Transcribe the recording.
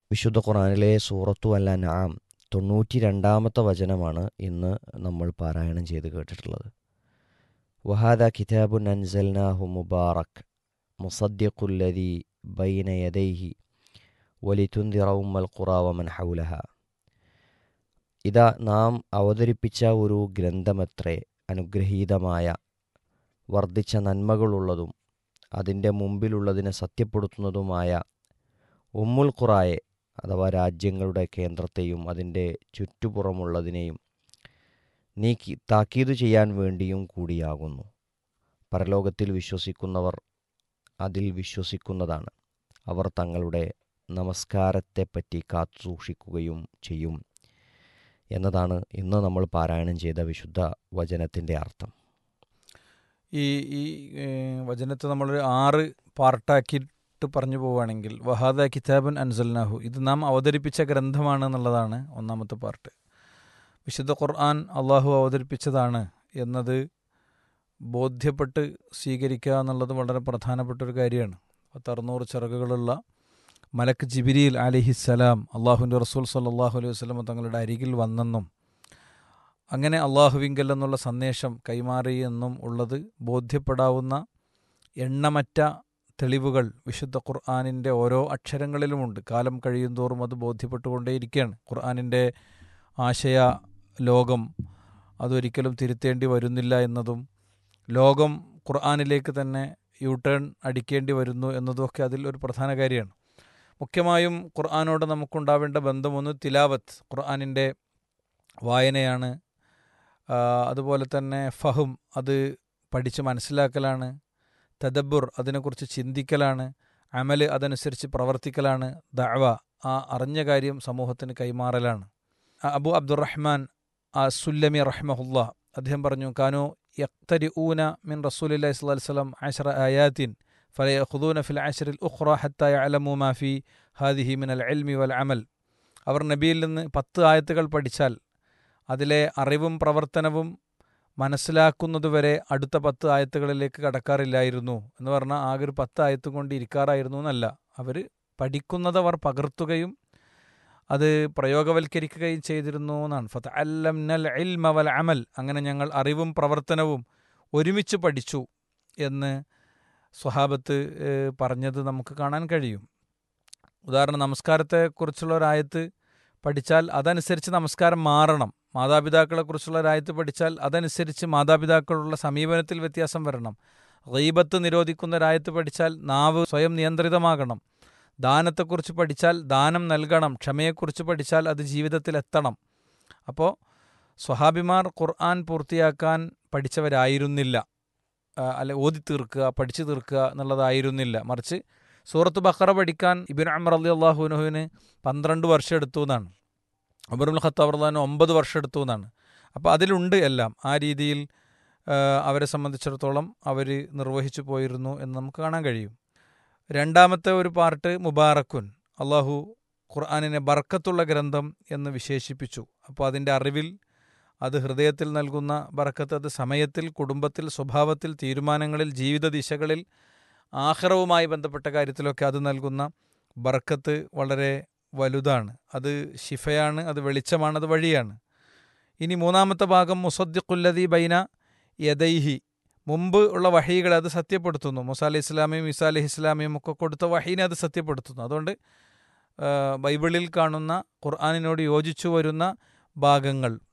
വിശുദ്ധ ഖുറാനിലെ സൂറത്തു അൽ അൻആം തൊണ്ണൂറ്റി രണ്ടാമത്തെ വചനമാണ് ഇന്ന് നമ്മൾ പാരായണം ചെയ്ത് കേട്ടിട്ടുള്ളത് വഹാദ കിതാബുൻ അൻസൽനാഹു മുബാറക് മുസദ്ദിഖുല്ലദി ബൈന യദൈഹി വലിതുന്തിറ ഉമ്മൽ ഖുറ വമൻ ഹൗലഹ ഇതാ നാം അവതരിപ്പിച്ച ഒരു ഗ്രന്ഥമത്രേ അനുഗ്രഹീതമായ വർദ്ധിച്ച നന്മകളുള്ളതും അതിൻ്റെ മുമ്പിലുള്ളതിനെ സത്യപ്പെടുത്തുന്നതുമായ ഉമ്മുൽ ഖുറായെ അഥവാ രാജ്യങ്ങളുടെ കേന്ദ്രത്തെയും അതിൻ്റെ ചുറ്റുപുറമുള്ളതിനെയും നീക്കി താക്കീത് ചെയ്യാൻ വേണ്ടിയും കൂടിയാകുന്നു പരലോകത്തിൽ വിശ്വസിക്കുന്നവർ അതിൽ വിശ്വസിക്കുന്നതാണ് അവർ തങ്ങളുടെ നമസ്കാരത്തെപ്പറ്റി കാത്തുസൂക്ഷിക്കുകയും ചെയ്യും എന്നതാണ് ഇന്ന് നമ്മൾ പാരായണം ചെയ്ത വിശുദ്ധ വചനത്തിൻ്റെ അർത്ഥം ഈ ഈ ഏഹ്, വചനത്തെ നമ്മളൊരു ആറ് പാർട്ടാക്കിയിട്ട് പറഞ്ഞു പോവുകയാണെങ്കിൽ വഹാദ കിതാബുൻ അൻസൽനാഹു ഇത് നാം അവതരിപ്പിച്ച ഗ്രന്ഥമാണ് എന്നുള്ളതാണ് ഒന്നാമത്തെ പാർട്ട് വിശുദ്ധ ഖുർആൻ അള്ളാഹു അവതരിപ്പിച്ചതാണ് എന്നത് ബോധ്യപ്പെട്ട് സ്വീകരിക്കുക എന്നുള്ളത് വളരെ പ്രധാനപ്പെട്ട ഒരു കാര്യമാണ് പത്തറുന്നൂറ് ചിറകുകളുള്ള മലക്ക് ജിബിരിയിൽ അലിഹിസ്സലാം അള്ളാഹുവിൻ്റെ റസൂൽ സല്ലാഹു അലൈഹി വസ്ലം തങ്ങളുടെ അരികിൽ വന്നെന്നും അങ്ങനെ അള്ളാഹുവിങ്കൽ എന്നുള്ള സന്ദേശം കൈമാറി എന്നും ഉള്ളത് ബോധ്യപ്പെടാവുന്ന എണ്ണമറ്റ തെളിവുകൾ വിശുദ്ധ ഖുർആാനിൻ്റെ ഓരോ അക്ഷരങ്ങളിലുമുണ്ട് കാലം കഴിയുന്തോറും അത് ബോധ്യപ്പെട്ടുകൊണ്ടേയിരിക്കുകയാണ് ഖുർആാനിൻ്റെ ആശയ ലോകം അതൊരിക്കലും തിരുത്തേണ്ടി വരുന്നില്ല എന്നതും ലോകം ഖുർആാനിലേക്ക് തന്നെ യു ടേൺ അടിക്കേണ്ടി വരുന്നു എന്നതുമൊക്കെ അതിൽ ഒരു പ്രധാന കാര്യമാണ് മുഖ്യമായും ഖുർആാനോട് നമുക്കുണ്ടാവേണ്ട ബന്ധമൊന്ന് തിലാവത്ത് ഖുർആാനിൻ്റെ വായനയാണ് ആ, അതുപോലെ തന്നെ ഫഹും അത് പഠിച്ച് മനസ്സിലാക്കലാണ് തദബ്ബുർ അതിനെക്കുറിച്ച് ചിന്തിക്കലാണ് അമല് അതനുസരിച്ച് പ്രവർത്തിക്കലാണ് ദഅവ ആ അറിഞ്ഞ കാര്യം സമൂഹത്തിന് കൈമാറലാണ് ആ, അബു അബ്ദുറഹ്മാൻ ആ സുല്ലമി റഹ്മഹുല്ല അദ്ദേഹം പറഞ്ഞു കാനു യക്തരി ഊന മിൻ റസൂലി സ്വലം വസ്ലം അഷറ ആയാത്തിൻ ഫലയഖുദൂന ഫിൽ അഷറിൽ ഉഖ്റ ഹത്ത യഅലമു മാ ഫി ഹാദിഹി മിൻ അൽ ഇൽമി വൽ അമൽ അവർ നബിയിൽ നിന്ന് പത്ത് ആയത്തുകൾ പഠിച്ചാൽ അതിലെ അറിവും പ്രവർത്തനവും മനസ്സിലാക്കുന്നതുവരെ അടുത്ത പത്ത് ആയത്തുകളിലേക്ക് കടക്കാറില്ലായിരുന്നു എന്ന് പറഞ്ഞാൽ ആകെ ഒരു പത്ത് ആയത്തും കൊണ്ട് ഇരിക്കാറായിരുന്നു എന്നല്ല അവർ പഠിക്കുന്നത് അവർ പകർത്തുകയും അത് പ്രയോഗവൽക്കരിക്കുകയും ചെയ്തിരുന്നു എന്നാണ് ഫത്ത് അല്ലം നൽ ഇൽമ വൽ അമൽ അങ്ങനെ ഞങ്ങൾ അറിവും പ്രവർത്തനവും ഒരുമിച്ച് പഠിച്ചു എന്ന് സ്വഹാബത്ത് ഏഹ്, പറഞ്ഞത് നമുക്ക് കാണാൻ കഴിയും ഉദാഹരണം നമസ്കാരത്തെക്കുറിച്ചുള്ള ഒരായത്ത് പഠിച്ചാൽ അതനുസരിച്ച് നമസ്കാരം മാറണം മാതാപിതാക്കളെക്കുറിച്ചുള്ള ഒരായത്ത് പഠിച്ചാൽ അതനുസരിച്ച് മാതാപിതാക്കളുള്ള സമീപനത്തിൽ വ്യത്യാസം വരണം ഗീബത്ത് നിരോധിക്കുന്ന ഒരായത്ത് പഠിച്ചാൽ നാവ് സ്വയം നിയന്ത്രിതമാകണം ദാനത്തെക്കുറിച്ച് പഠിച്ചാൽ ദാനം നൽകണം ക്ഷമയെക്കുറിച്ച് പഠിച്ചാൽ അത് ജീവിതത്തിൽ എത്തണം അപ്പോൾ സ്വഹാബിമാർ ഖുർആൻ പൂർത്തിയാക്കാൻ പഠിച്ചവരായിരുന്നില്ല ആ, അല്ലെ ഓതി തീർക്കുക പഠിച്ചു തീർക്കുക എന്നുള്ളതായിരുന്നില്ല മറിച്ച് സൂറത്ത് ബഖറ പഠിക്കാൻ ഇബിൻ അമർ അലി അള്ളാഹുനുഹുവിന് പന്ത്രണ്ട് വർഷം എടുത്തു എന്നാണ് അബറുൽ ഖത്താബ് റഹ്ലാൻ ഒമ്പത് വർഷം എടുത്തു എന്നാണ് അപ്പോൾ അതിലുണ്ട് എല്ലാം ആ രീതിയിൽ ആ, അവരെ സംബന്ധിച്ചിടത്തോളം അവർ നിർവഹിച്ചു പോയിരുന്നു എന്ന് നമുക്ക് കാണാൻ കഴിയും രണ്ടാമത്തെ ഒരു പാർട്ട് മുബാറക്കുൻ അള്ളാഹു ഖുർആാനിനെ ബർക്കത്തുള്ള ഗ്രന്ഥം എന്ന് വിശേഷിപ്പിച്ചു അപ്പോൾ അതിൻ്റെ അറിവിൽ അത് ഹൃദയത്തിൽ നൽകുന്ന ബർക്കത്ത് അത് സമയത്തിൽ കുടുംബത്തിൽ സ്വഭാവത്തിൽ തീരുമാനങ്ങളിൽ ജീവിത ദിശകളിൽ ആഹ്റവുമായി ബന്ധപ്പെട്ട കാര്യത്തിലൊക്കെ അത് നൽകുന്ന ബർക്കത്ത് വളരെ വലുതാണ് അത് ഷിഫയാണ് അത് വെളിച്ചമാണ് അത് വഴിയാണ് ഇനി മൂന്നാമത്തെ ഭാഗം മുസദ്ദിഖുല്ലദി ബൈന യദൈഹി മുമ്പ് ഉള്ള വഹീകളെ അത് സത്യപ്പെടുത്തുന്നു മുസ അലി ഇസ്ലാമിയും ഇസ അലി ഇസ്ലാമിയും ഒക്കെ കൊടുത്ത വഹീനെ അത് സത്യപ്പെടുത്തുന്നു അതുകൊണ്ട് ആ, ബൈബിളിൽ കാണുന്ന ഖുർആാനിനോട് യോജിച്ചു വരുന്ന ഭാഗങ്ങൾ